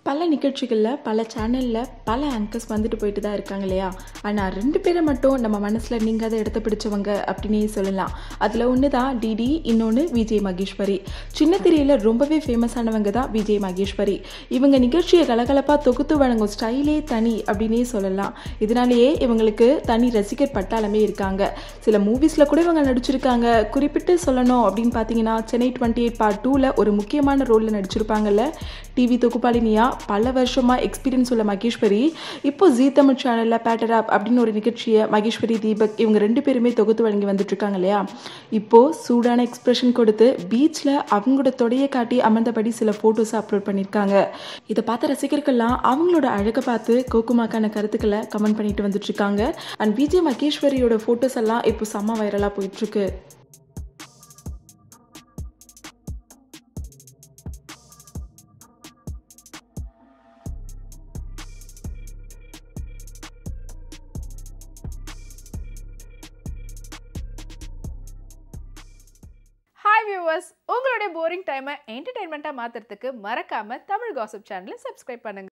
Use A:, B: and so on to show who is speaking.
A: பல நிகழ்ச்சிகளில் பல சேனலில் பல ஆங்கர்ஸ் வந்துட்டு போயிட்டு தான் இருக்காங்க இல்லையா ஆனால் ரெண்டு பேரை மட்டும் நம்ம மனசில் நீங்காத இடத்த பிடிச்சவங்க அப்படின்னே சொல்லலாம் அதில் ஒன்று தான் டிடி இன்னொன்று விஜய் மகேஸ்வரி சின்ன திரையில் ரொம்பவே ஃபேமஸானவங்க தான் விஜய் மகேஸ்வரி இவங்க நிகழ்ச்சியை கலகலப்பாக தொகுத்து வழங்கும் ஸ்டைலே தனி அப்படின்னே சொல்லலாம் இதனாலேயே இவங்களுக்கு தனி ரசிகர் பட்டாளமே இருக்காங்க சில மூவிஸில் கூட இவங்க நடிச்சிருக்காங்க குறிப்பிட்டு சொல்லணும் அப்படின்னு பார்த்தீங்கன்னா சென்னை டுவெண்ட்டி எயிட் பார்ட் டூவில் ஒரு முக்கியமான ரோலில் நடிச்சிருப்பாங்கல்ல டிவி தொகுப்பாளினியா பல வருஷமாக எக்ஸ்பீரியன்ஸ் உள்ள மகேஸ்வரி இப்போ ஜீ தமிழ் சேனலில் பேட்டர் ஆப் அப்படின்னு ஒரு நிகழ்ச்சியை மகேஸ்வரி தீபக் இவங்க ரெண்டு பேருமே தொகுத்து வழங்கி வந்துட்டு இருக்காங்க இல்லையா இப்போ சூடான எக்ஸ்பிரஷன் கொடுத்து பீச்சில் அவங்களோட தொடையை காட்டி அமர்ந்தபடி சில ஃபோட்டோஸை அப்லோட் பண்ணியிருக்காங்க இதை பார்த்த ரசிகர்கள்லாம் அவங்களோட அழகை பார்த்து கோகுமாக்கான கருத்துக்களை கமெண்ட் பண்ணிட்டு வந்துட்டு இருக்காங்க அண்ட் விஜய் மகேஸ்வரியோட ஃபோட்டோஸ் எல்லாம் இப்போ செம்ம வைரலாக போயிட்டு இருக்கு
B: ஹாய் வியூவர்ஸ் உங்களுடைய போரிங் டைமை என்டர்டைன்மெண்ட்டாக மாற்றுறதுக்கு மறக்காமல் தமிழ் காசிப் சேனலை சப்ஸ்கிரைப் பண்ணுங்க